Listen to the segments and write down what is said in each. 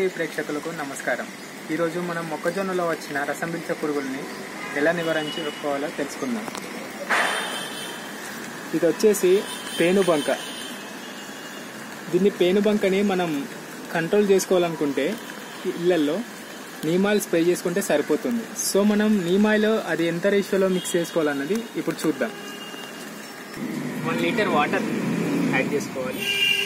TV ప్రేక్షకులకు నమస్కారం ఈరోజు మనం మొక్కజొన్నలో వచ్చిన రసం పీల్చే పురుగుల్ని ఎలా నివారించుకోవాలో తెలుసుకుందాం ఇది వచ్చేసి పేనుబంక దీన్ని పేనుబంకని మనం కంట్రోల్ చేసుకోవాలనుకుంటే ఇళ్లలో నీమాయిల్ స్ప్రే చేసుకుంటే సరిపోతుంది సో మనం నీమాయిల్ అది ఎంత రేషియోలో మిక్స్ చేసుకోవాలన్నది ఇప్పుడు చూద్దాం వన్ లీటర్ వాటర్ యాడ్ చేసుకోవాలి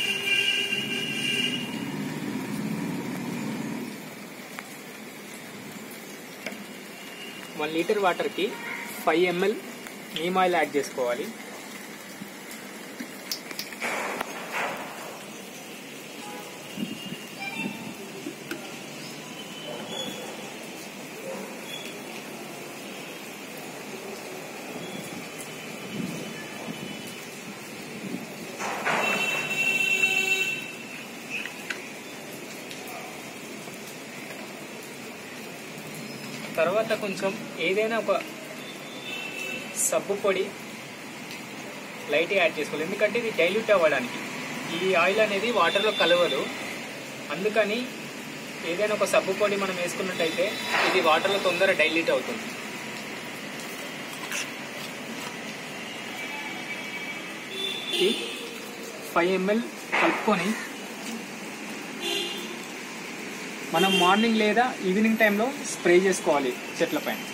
వన్ లీటర్ వాటర్కి five ML neem oil add చేసుకోవాలి తర్వాత కొంచెం ఏదైనా ఒక సబ్బు పొడి లైట్ యాడ్ చేసుకోవాలి ఎందుకంటే ఇది డైల్యూట్ అవ్వడానికి ఈ ఆయిల్ అనేది వాటర్లో కలవదు అందుకని ఏదైనా ఒక సబ్బు పొడి మనం వేసుకున్నట్టయితే ఇది వాటర్లో తొందర డైల్యూట్ అవుతుంది ఇది ఫైవ్ ఎంఎల్ కలుపుకొని మనం మార్నింగ్ లేదా ఈవినింగ్ టైంలో స్ప్రే చేసుకోవాలి చెట్లపైన